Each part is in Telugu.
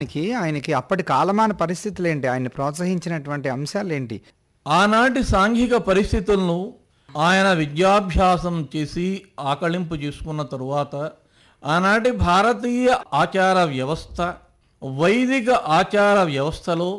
చేయడానికి ఆయనకి అప్పటి కాలమాన పరిస్థితులు ఏంటి ఆయన్ని ప్రోత్సహించినటువంటి అంశాలు ఏంటి ఆనాటి సాంఘిక పరిస్థితులను ఆయన విద్యాభ్యాసం చేసి ఆకళింపు చేసుకున్న తరువాత ఆనాటి భారతీయ ఆచార వ్యవస్థ వైదిక ఆచార వ్యవస్థలో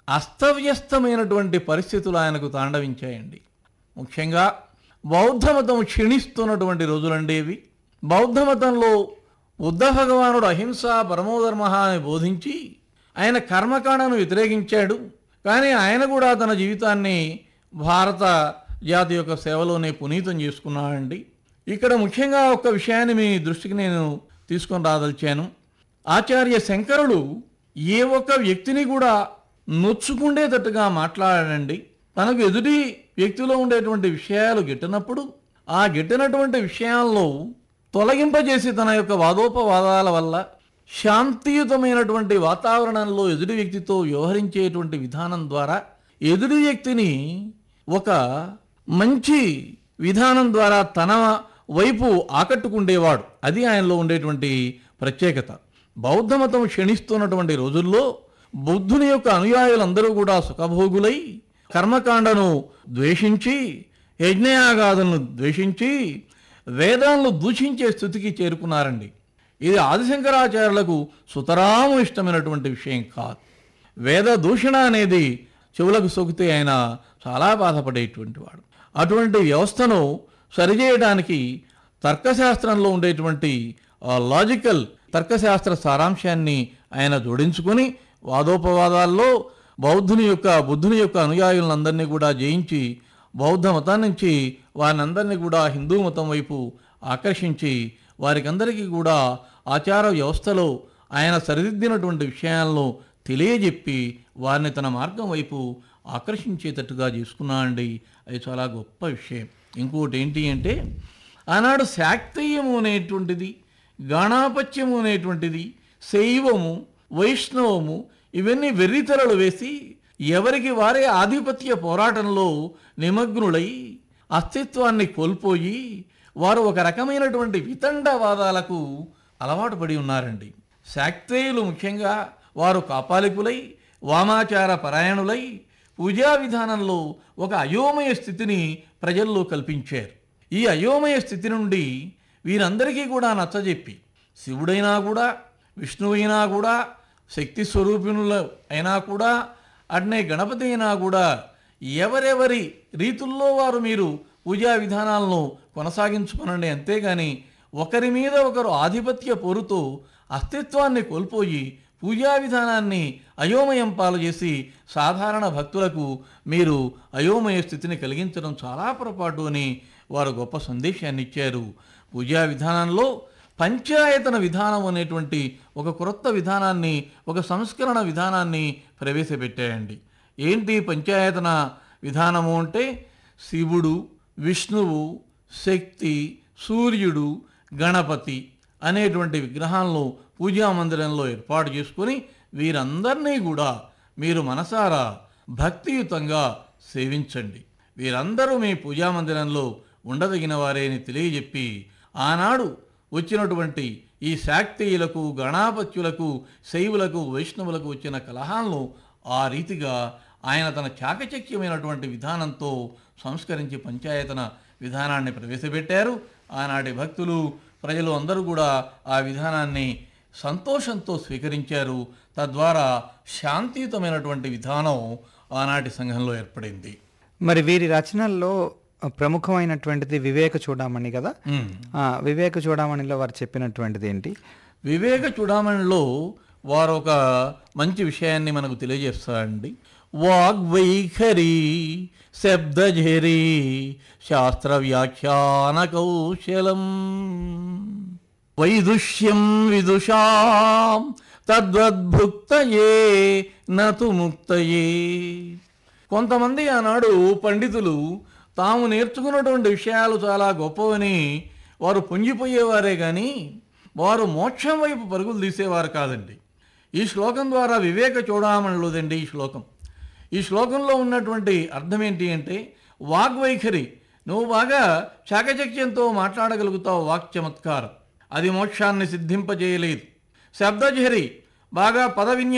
అస్తవ్యస్తమైనటువంటి పరిస్థితులు ఆయనకు తాండవించాయండి ముఖ్యంగా బౌద్ధ మతం క్షీణిస్తున్నటువంటి రోజులండి ఇవి బౌద్ధ మతంలో బుద్ధ భగవానుడు అహింస పరమోధర్మ అని బోధించి ఆయన కర్మకాండను వ్యతిరేకించాడు కానీ ఆయన కూడా తన జీవితాన్ని భారత జాతి యొక్క సేవలోనే పునీతం చేసుకున్నాడండి ఇక్కడ ముఖ్యంగా ఒక విషయాన్ని మీ దృష్టికి నేను తీసుకొని రాదలిచాను ఆచార్య శంకరుడు ఏ ఒక్క వ్యక్తిని కూడా నొచ్చుకుండేటట్టుగా మాట్లాడాడండి తనకు ఎదుటి వ్యక్తిలో ఉండేటువంటి విషయాలు గిట్టినప్పుడు ఆ గిట్టినటువంటి విషయాల్లో తొలగింపజేసి తన యొక్క వాదోపవాదాల వల్ల శాంతియుతమైనటువంటి వాతావరణంలో ఎదుటి వ్యక్తితో వ్యవహరించేటువంటి విధానం ద్వారా ఎదుటి వ్యక్తిని ఒక మంచి విధానం ద్వారా తన వైపు ఆకట్టుకుండేవాడు అది ఆయనలో ఉండేటువంటి ప్రత్యేకత బౌద్ధ మతం క్షీణిస్తున్నటువంటి రోజుల్లో బుద్ధుని యొక్క అనుయాయులందరూ కూడా సుఖభోగులై కర్మకాండను ద్వేషించి యజ్ఞయాగాదులను ద్వేషించి వేదాలను దూషించే స్థితికి చేరుకున్నారండి ఇది ఆదిశంకరాచార్యులకు సుతరాము ఇష్టమైనటువంటి విషయం కాదు వేద దూషణ అనేది చెవులకు సోకితే ఆయన చాలా బాధపడేటువంటి వాడు అటువంటి వ్యవస్థను సరిచేయడానికి తర్కశాస్త్రంలో ఉండేటువంటి ఆ లాజికల్ తర్కశాస్త్ర సారాంశాన్ని ఆయన జోడించుకొని వాదోపవాదాల్లో బౌద్ధుని యొక్క బుద్ధుని యొక్క అనుయాయులందరినీ కూడా జయించి బౌద్ధ మతం నుంచి వారినందరినీ కూడా హిందూ మతం వైపు ఆకర్షించి వారికందరికీ కూడా ఆచార వ్యవస్థలో ఆయన సరిదిద్దినటువంటి విషయాలను తెలియజెప్పి వారిని తన మార్గం వైపు ఆకర్షించేటట్టుగా చేసుకున్నాడండి అది చాలా గొప్ప విషయం ఇంకోటి ఏంటి అంటే ఆనాడు శాక్తేయము అనేటువంటిది గాణాపత్యము అనేటువంటిది శైవము వైష్ణవము ఇవన్నీ వెర్రితెరలు వేసి ఎవరికి వారే ఆధిపత్య పోరాటంలో నిమగ్నులై అస్తిత్వాన్ని కోల్పోయి వారు ఒక రకమైనటువంటి వితండవాదాలకు అలవాటు పడి ఉన్నారండి శాక్తేయులు ముఖ్యంగా వారు కాపాలికులై వామాచార పరాయణులై పూజా విధానంలో ఒక అయోమయ స్థితిని ప్రజల్లో కల్పించారు ఈ అయోమయ స్థితి నుండి వీరందరికీ కూడా నచ్చజెప్పి శివుడైనా కూడా విష్ణువైనా కూడా శక్తి స్వరూపిణుల అయినా కూడా అట్నే గణపతి అయినా కూడా ఎవరెవరి రీతుల్లో వారు మీరు పూజా విధానాలను కొనసాగించుకునండి అంతేగాని ఒకరి మీద ఒకరు ఆధిపత్య పోరుతో అస్తిత్వాన్ని కోల్పోయి పూజా విధానాన్ని అయోమయం పాలు చేసి సాధారణ భక్తులకు మీరు అయోమయ స్థితిని కలిగించడం చాలా పొరపాటు అని వారు గొప్ప సందేశాన్ని ఇచ్చారు పూజా విధానంలో పంచాయతన విధానం అనేటువంటి ఒక క్రొత్త విధానాన్ని ఒక సంస్కరణ విధానాన్ని ప్రవేశపెట్టాయండి ఏంటి పంచాయతన విధానము అంటే శివుడు విష్ణువు శక్తి సూర్యుడు గణపతి అనేటువంటి విగ్రహాలను పూజా మందిరంలో ఏర్పాటు చేసుకొని వీరందరినీ కూడా మీరు మనసారా భక్తియుతంగా సేవించండి వీరందరూ మీ పూజా మందిరంలో ఉండదగిన వారే అని తెలియజెప్పి ఆనాడు వచ్చినటువంటి ఈ శాక్తేయులకు గణాపత్యులకు శైవులకు వైష్ణవులకు వచ్చిన కలహాలను ఆ రీతిగా ఆయన తన చాకచక్యమైనటువంటి విధానంతో సంస్కరించి పంచాయతన విధానాన్ని ప్రవేశపెట్టారు ఆనాటి భక్తులు ప్రజలు అందరూ కూడా ఆ విధానాన్ని సంతోషంతో స్వీకరించారు తద్వారా శాంతియుతమైనటువంటి విధానం ఆనాటి సంఘంలో ఏర్పడింది మరి వీరి రచనల్లో ప్రముఖమైనటువంటిది వివేక చూడమని కదా ఉమ్. ఆ, వివేక చూడమణిలో వారు చెప్పినటువంటిది ఏంటి వివేక చూడమణిలో వారు ఒక మంచి విషయాన్ని మనకు తెలియజేస్తారండి వాగ్వైఖరి శబ్దఝరి శాస్త్ర వ్యాఖ్యాన కౌశలం వైదుష్యం విదుషాం తద్వద్భుక్తయే నతు ముక్తయే కొంతమంది ఆనాడు పండితులు తాము నేర్చుకున్నటువంటి విషయాలు చాలా గొప్పవని వారు పొంగిపోయేవారే కానీ వారు మోక్షం వైపు పరుగులు తీసేవారు కాదండి ఈ శ్లోకం ద్వారా వివేక చూడమనిలోదండి ఈ శ్లోకం ఈ శ్లోకంలో ఉన్నటువంటి అర్థం ఏంటి అంటే వాగ్వైఖరి నువ్వు బాగా చాకచక్యంతో మాట్లాడగలుగుతావు వాక్ చమత్కారం అది మోక్షాన్ని సిద్ధింపజేయలేదు శబ్దజహరి బాగా పద విన్యాసం